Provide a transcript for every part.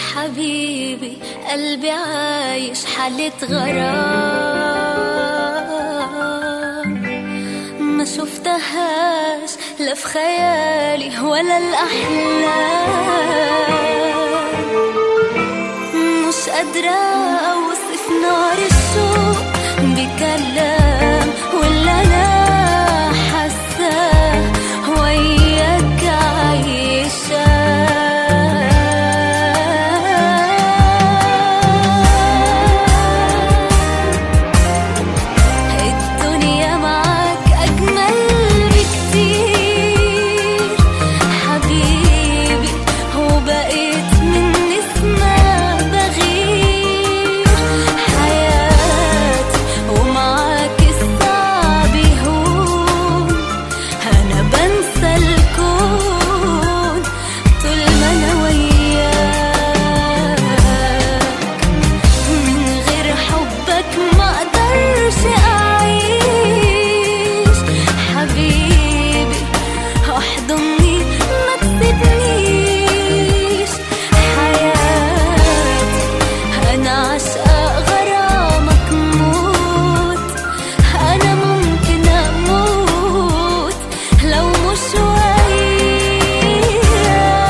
حبيبي قلبي عايش حالة غرام ما شفتهاش لا في خيالي ولا الأحلام مش قادرة أوصف نار الشوق بكلام واللي أنا حاساه وياك عايشة الدنيا معاك أجمل بكتير حبيبي وبقيت من اسمها بغير حياتي ومعاك الصعب يهون أنا بنسى الكون طول ما أنا وياك من غير حبك ما اقدرش اعيش حبيبي احضني ما تسيبنيش حياتي انا عاشقة غرامك موت انا ممكن اموت لو مش وياك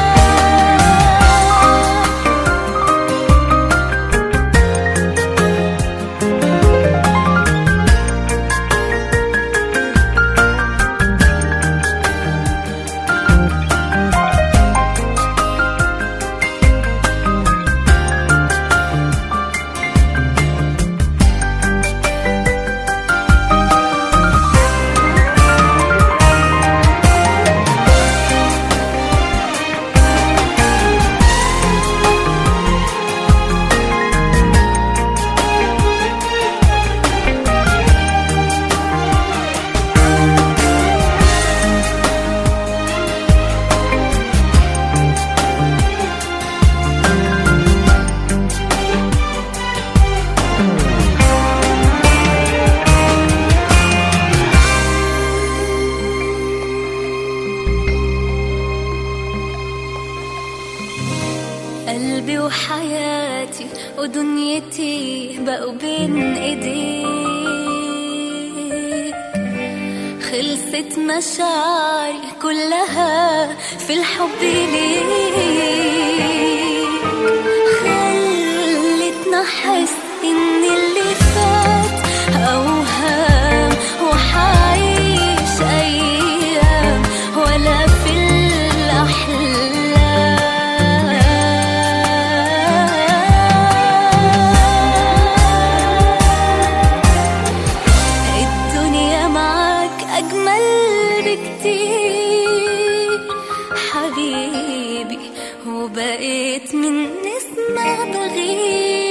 قلبي وحياتي ودنيتي بقوا بين ايديك خلصت مشاعري كلها في الحب ليك خلتنا احس ان اللي فات اوهام وحعيش ايام ولا في الاحلام الدنيا معاك أجمل بكتير حبيبي وبقيت من اسمها بغير